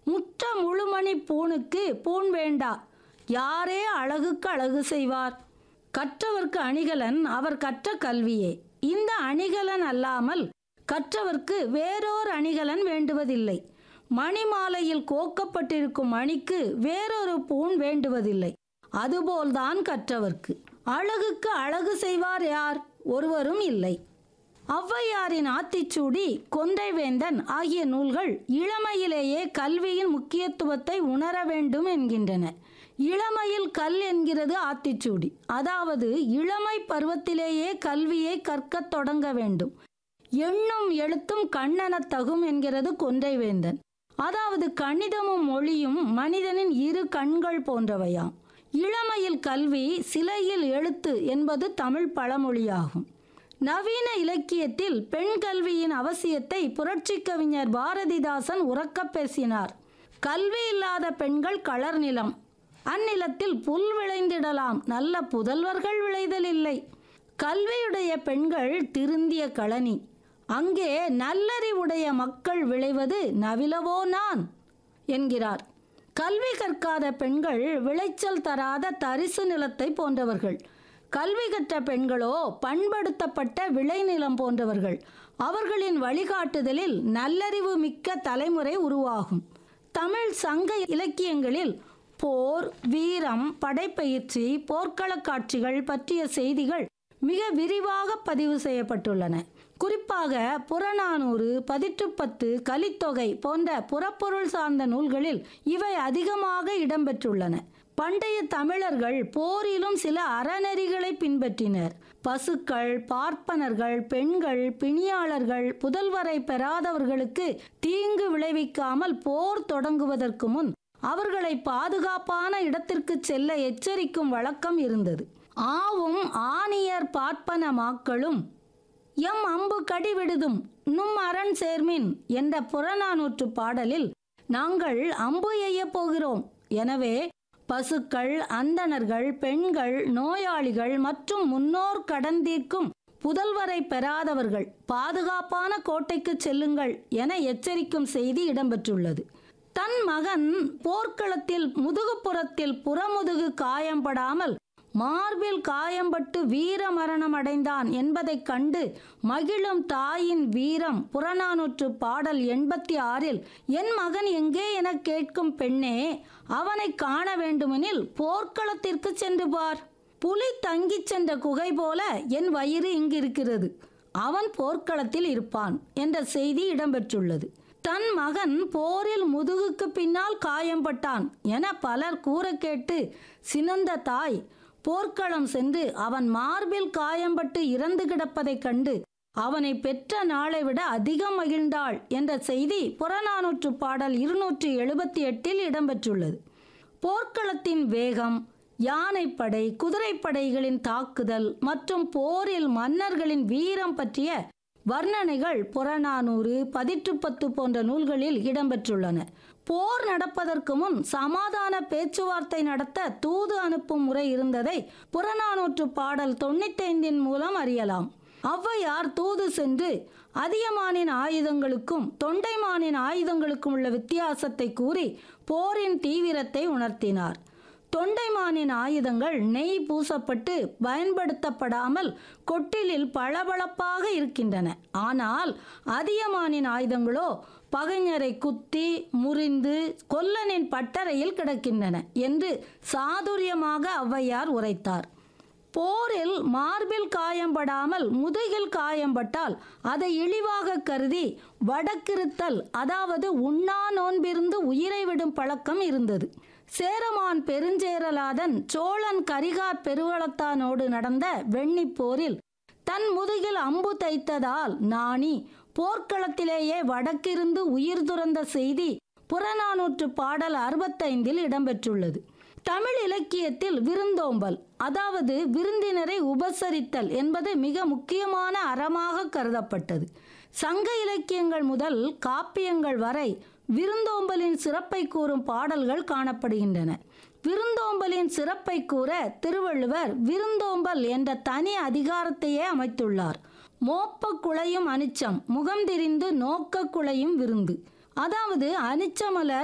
முற்ற முழுமணி பூணுக்கு பூண் வேண்டா யாரே அழகுக்கு அழகு செய்வார் கற்றவர்க்கு அணிகலன் அவர் கற்ற கல்வியே இந்த அணிகலன் அல்லாமல் கற்றவர்க்கு வேறோர் அணிகலன் வேண்டுவதில்லை மணிமாலையில் கோக்கப்பட்டிருக்கும் மணிக்கு வேறொரு பூண் வேண்டுவதில்லை அதுபோல்தான் கற்றவர்க்கு அழகுக்கு அழகு செய்வார் யார் ஒருவரும் இல்லை ஔவையாரின் ஆத்திச்சூடி கொன்றைவேந்தன் ஆகிய நூல்கள் இளமையிலேயே கல்வியின் முக்கியத்துவத்தை உணர வேண்டும் என்கின்றன இளமையில் கல் என்கிறது ஆத்திச்சூடி அதாவது இளமை பருவத்திலேயே கல்வியை கற்கத் தொடங்க வேண்டும் எண்ணும் எழுத்தும் கண்ணெனத் தகும் என்கிறது கொன்றைவேந்தன் அதாவது கணிதமும் மொழியும் மனிதனின் இரு கண்கள் போன்றவையாம் இளமையில் கல்வி சிலையில் எழுத்து என்பது தமிழ் பழமொழியாகும் நவீன இலக்கியத்தில் பெண் கல்வியின் அவசியத்தை புரட்சி கவிஞர் பாரதிதாசன் உறக்கப் பேசினார் கல்வி இல்லாத பெண்கள் களர் நிலம் அந்நிலத்தில் புல் விளைந்திடலாம் நல்ல புதல்வர்கள் விளைதல் இல்லை கல்வியுடைய பெண்கள் திருந்திய களனி அங்கே நல்லறிவுடைய மக்கள் விளைவது நவிலவோ நான் என்கிறார் கல்வி கற்காத பெண்கள் விளைச்சல் தராத தரிசு நிலத்தை போன்றவர்கள் கல்வி கற்ற பெண்களோ பண்படுத்தப்பட்ட விளைநிலம் போன்றவர்கள் அவர்களின் வழிகாட்டுதலில் நல்லறிவு மிக்க தலைமுறை உருவாகும் தமிழ் சங்க இலக்கியங்களில் போர் வீரம் படைப்பயிற்சி போர்க்களக் காட்சிகள் பற்றிய செய்திகள் மிக விரிவாக பதிவு செய்யப்பட்டுள்ளன குறிப்பாக புறநானூறு பதிற்றுப்பத்து கலித்தொகை போன்ற புறப்பொருள் சார்ந்த நூல்களில் இவை அதிகமாக இடம்பெற்றுள்ளன பண்டைய தமிழர்கள் போரிலும் சில அறநெறிகளை பின்பற்றினர் பசுக்கள் பார்ப்பனர்கள் பெண்கள் பிணியாளர்கள் புதல்வரை பெறாதவர்களுக்கு தீங்கு விளைவிக்காமல் போர் தொடங்குவதற்கு முன் அவர்களை பாதுகாப்பான இடத்திற்கு செல்ல எச்சரிக்கும் வழக்கம் இருந்தது ஆவும் ஆணியர் பார்ப்பன மாக்களும் எம் அம்பு கடிவிடுதும் நும் அரண் சேர்மின் என்ற புறநானூற்று பாடலில் நாங்கள் அம்பு எய்யப் போகிறோம் எனவே பசுக்கள் அந்தணர்கள் பெண்கள் நோயாளிகள் மற்றும் முன்னோர் கடன் தீர்க்கும் புதல்வரை பெறாதவர்கள் பாதுகாப்பான கோட்டைக்கு செல்லுங்கள் என எச்சரிக்கும் செய்தி இடம்பெற்றுள்ளது தன் மகன் போர்க்களத்தில் முதுகுப்புறத்தில் புறமுதுகு காயம்படாமல் மார்பில் காயம்பட்டு வீர மரணம் அடைந்தான் என்பதைக் கண்டு மகிழும் தாயின் வீரம் புறநானூற்று பாடல் எண்பத்தி ஆறில் என் மகன் எங்கே என கேட்கும் பெண்ணே அவனை காண வேண்டுமெனில் போர்க்களத்திற்கு சென்று பார் புலி தங்கிச் சென்ற குகை போல என் வயிறு இங்கிருக்கிறது அவன் போர்க்களத்தில் இருப்பான் என்ற செய்தி இடம்பெற்றுள்ளது தன் மகன் போரில் முதுகுக்கு பின்னால் காயம்பட்டான் என பலர் கூற கேட்டு சினந்த தாய் போர்க்களம் சென்று அவன் மார்பில் காயம்பட்டு இறந்து கிடப்பதைக் கண்டு அவனை பெற்ற நாளை விட அதிகம் மகிழ்ந்தாள் என்ற செய்தி புறநானூற்று பாடல் இருநூற்றி எழுபத்தி எட்டில் இடம்பெற்றுள்ளது போர்க்களத்தின் வேகம் யானைப்படை குதிரைப்படைகளின் தாக்குதல் மற்றும் போரில் மன்னர்களின் வீரம் பற்றிய வர்ணனைகள் புறநானூறு பதிற்றுப்பத்து போன்ற நூல்களில் இடம்பெற்றுள்ளன போர் நடப்பதற்கு முன் சமாதான பேச்சுவார்த்தை நடத்த தூது அனுப்பும் முறை இருந்ததை புறநானூற்று பாடல் தொண்ணூத்தைந்தின் மூலம் அறியலாம் ஔவையார் தூது சென்று அதியமானின் ஆயுதங்களுக்கும் தொண்டைமானின் ஆயுதங்களுக்கும் உள்ள வித்தியாசத்தை கூறி போரின் தீவிரத்தை உணர்த்தினார் தொண்டைமானின் ஆயுதங்கள் நெய் பூசப்பட்டு பயன்படுத்தப்படாமல் கொட்டிலில் பளபளப்பாக இருக்கின்றன ஆனால் அதியமானின் ஆயுதங்களோ பகைஞரை குத்தி முறிந்து கொல்லனின் பட்டறையில் கிடக்கின்றன என்று சாதுரியமாக ஔவையார் உரைத்தார் போரில் மார்பில் காயம்படாமல் முதுகில் காயம்பட்டால் அதை இழிவாக கருதி வடக்கிருத்தல் அதாவது உண்ணா நோன்பிருந்து உயிரை விடும் பழக்கம் இருந்தது சேரமான் பெருஞ்சேரலாதன் சோழன் கரிகார் பெருவளத்தானோடு நடந்த வெண்ணிப் போரில் தன் முதுகில் அம்பு தைத்ததால் நாணி போர்க்களத்திலேயே வடக்கிருந்து உயிர் துறந்த செய்தி புறநானூற்று பாடல் அறுபத்தைந்தில் இடம்பெற்றுள்ளது தமிழ் இலக்கியத்தில் விருந்தோம்பல் அதாவது விருந்தினரை உபசரித்தல் என்பது மிக முக்கியமான அறமாக கருதப்பட்டது சங்க இலக்கியங்கள் முதல் காப்பியங்கள் வரை விருந்தோம்பலின் சிறப்பை கூறும் பாடல்கள் காணப்படுகின்றன விருந்தோம்பலின் சிறப்பை கூற திருவள்ளுவர் விருந்தோம்பல் என்ற தனி அதிகாரத்தையே அமைத்துள்ளார் மோப்ப குழையும் அனிச்சம் முகம் திரிந்து நோக்க குழையும் விருந்து அதாவது அனிச்சமலர்